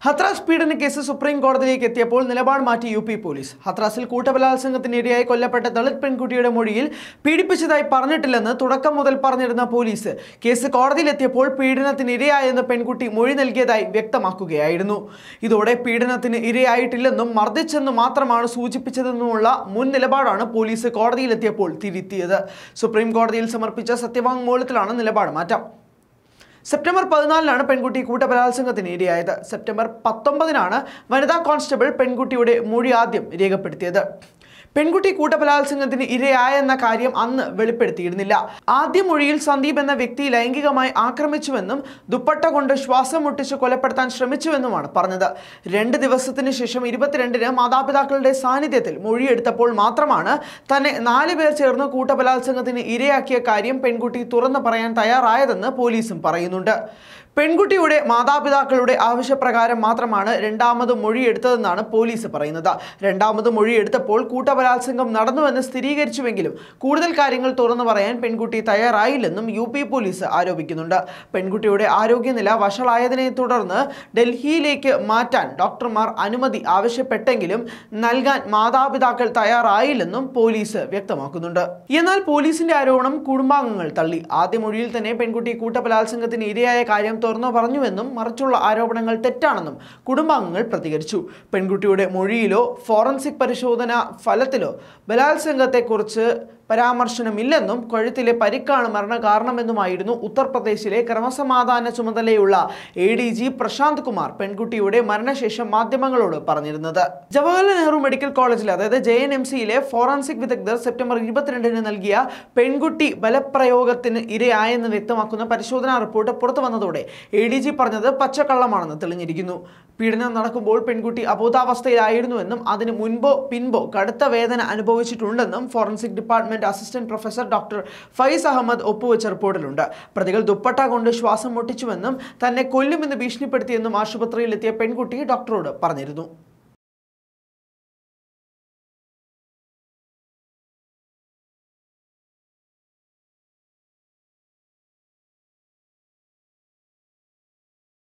ഹത്രാസ് പീഡന case supreme കോടതിയിലേക്ക് എത്തിയപ്പോൾ നിലപാട് മാറ്റി യു പി പോലീസ് ഹത്രാസിൽ കൂട്ടബലാത്സംഗത്തിനിരയായി കൊല്ലപ്പെട്ട ദളിത് പെൺകുട്ടിയുടെ മൊഴിയിൽ പീഡിപ്പിച്ചതായി പറഞ്ഞിട്ടില്ലെന്ന് തുടക്കം മുതൽ പറഞ്ഞിരുന്ന പോലീസ് കേസ് കോടതിയിലെത്തിയപ്പോൾ പീഡനത്തിന് ഇരയായെന്ന് പെൺകുട്ടി മൊഴി നൽകിയതായി വ്യക്തമാക്കുകയായിരുന്നു ഇതോടെ പീഡനത്തിന് ഇരയായിട്ടില്ലെന്നും മർദ്ദിച്ചെന്നും മാത്രമാണ് സൂചിപ്പിച്ചതെന്നുമുള്ള മുൻ നിലപാടാണ് പോലീസ് കോടതിയിലെത്തിയപ്പോൾ തിരുത്തിയത് സുപ്രീം കോടതിയിൽ സമർപ്പിച്ച സത്യവാങ്മൂലത്തിലാണ് നിലപാട് മാറ്റം സെപ്റ്റംബർ പതിനാലിനാണ് പെൺകുട്ടി കൂട്ടബലാത്സംഗത്തിന് ഇരയായത് സെപ്റ്റംബർ പത്തൊമ്പതിനാണ് വനിതാ കോൺസ്റ്റബിൾ പെൺകുട്ടിയുടെ മൊഴി ആദ്യം രേഖപ്പെടുത്തിയത് പെൺകുട്ടി കൂട്ടബലാത്സംഗത്തിന് ഇരയായെന്ന കാര്യം അന്ന് വെളിപ്പെടുത്തിയിരുന്നില്ല ആദ്യ മൊഴിയിൽ സന്ദീപ് എന്ന വ്യക്തി ലൈംഗികമായി ആക്രമിച്ചുവെന്നും ദുപ്പട്ട കൊണ്ട് ശ്വാസം മുട്ടിച്ച് കൊലപ്പെടുത്താൻ ശ്രമിച്ചുവെന്നുമാണ് പറഞ്ഞത് രണ്ട് ദിവസത്തിന് ശേഷം ഇരുപത്തിരണ്ടിന് മാതാപിതാക്കളുടെ സാന്നിധ്യത്തിൽ മൊഴിയെടുത്തപ്പോൾ മാത്രമാണ് തന്നെ നാല് പേർ ചേർന്ന് കൂട്ടബലാത്സംഗത്തിന് ഇരയാക്കിയ കാര്യം പെൺകുട്ടി തുറന്നു പറയാൻ തയ്യാറായതെന്ന് പോലീസും പറയുന്നുണ്ട് പെൺകുട്ടിയുടെ മാതാപിതാക്കളുടെ ആവശ്യപ്രകാരം മാത്രമാണ് രണ്ടാമത് മൊഴിയെടുത്തതെന്നാണ് പോലീസ് പറയുന്നത് രണ്ടാമത് മൊഴിയെടുത്തപ്പോൾ കൂട്ടബലാത്സംഗം നടന്നുവെന്ന് സ്ഥിരീകരിച്ചുവെങ്കിലും കൂടുതൽ കാര്യങ്ങൾ തുറന്നു പറയാൻ പെൺകുട്ടി തയ്യാറായില്ലെന്നും യു പി പോലീസ് ആരോപിക്കുന്നുണ്ട് പെൺകുട്ടിയുടെ ആരോഗ്യനില വഷളായതിനെ തുടർന്ന് ഡൽഹിയിലേക്ക് മാറ്റാൻ ഡോക്ടർമാർ അനുമതി ആവശ്യപ്പെട്ടെങ്കിലും നൽകാൻ മാതാപിതാക്കൾ തയ്യാറായില്ലെന്നും പോലീസ് വ്യക്തമാക്കുന്നുണ്ട് എന്നാൽ പോലീസിന്റെ ആരോപണം കുടുംബാംഗങ്ങൾ തള്ളി ആദ്യ മൊഴിയിൽ തന്നെ പെൺകുട്ടി കൂട്ടബലാത്സംഗത്തിന് ഇരയായ കാര്യം തുറന്നു പറഞ്ഞുവെന്നും മറിച്ചുള്ള ആരോപണങ്ങൾ തെറ്റാണെന്നും കുടുംബാംഗങ്ങൾ പ്രതികരിച്ചു പെൺകുട്ടിയുടെ മൊഴിയിലോ ഫോറൻസിക് പരിശോധന ഫലത്തിലോ ബലാത്സംഗത്തെക്കുറിച്ച് പരാമർശനമില്ലെന്നും കഴുത്തിലെ പരിക്കാണ് മരണകാരണമെന്നുമായിരുന്നു ഉത്തർപ്രദേശിലെ ക്രമസമാധാന ചുമതലയുള്ള A D G Prashant Kumar പെൺകുട്ടിയുടെ മരണശേഷം മാധ്യമങ്ങളോട് പറഞ്ഞിരുന്നത് ജവഹർലാൽ നെഹ്റു മെഡിക്കൽ കോളേജിൽ അതായത് ജെ എൻ എം സിയിലെ ഫോറൻസിക് വിദഗ്ധർ സെപ്റ്റംബർ ഇരുപത്തിരണ്ടിന് നൽകിയ പെൺകുട്ടി ബലപ്രയോഗത്തിന് ഇരയായെന്ന് വ്യക്തമാക്കുന്ന പരിശോധനാ റിപ്പോർട്ട് പുറത്തു വന്നതോടെ എ ഡി ജി പറഞ്ഞത് പച്ചക്കള്ളമാണെന്ന് തെളിഞ്ഞിരിക്കുന്നു പീഡനം നടക്കുമ്പോൾ പെൺകുട്ടി അബോധാവസ്ഥയിലായിരുന്നുവെന്നും അതിന് മുൻപോ പിൻപോ കടുത്ത വേദന അനുഭവിച്ചിട്ടുണ്ടെന്നും forensic department assistant professor doctor Faiz Ahmed ഒപ്പുവെച്ച റിപ്പോർട്ടിലുണ്ട് പ്രതികൾ ദുപ്പട്ട കൊണ്ട് ശ്വാസം മുട്ടിച്ചുവെന്നും തന്നെ കൊല്ലുമെന്ന് ഭീഷണിപ്പെടുത്തിയെന്നും ആശുപത്രിയിലെത്തിയ പെൺകുട്ടി ഡോക്ടറോട് പറഞ്ഞിരുന്നു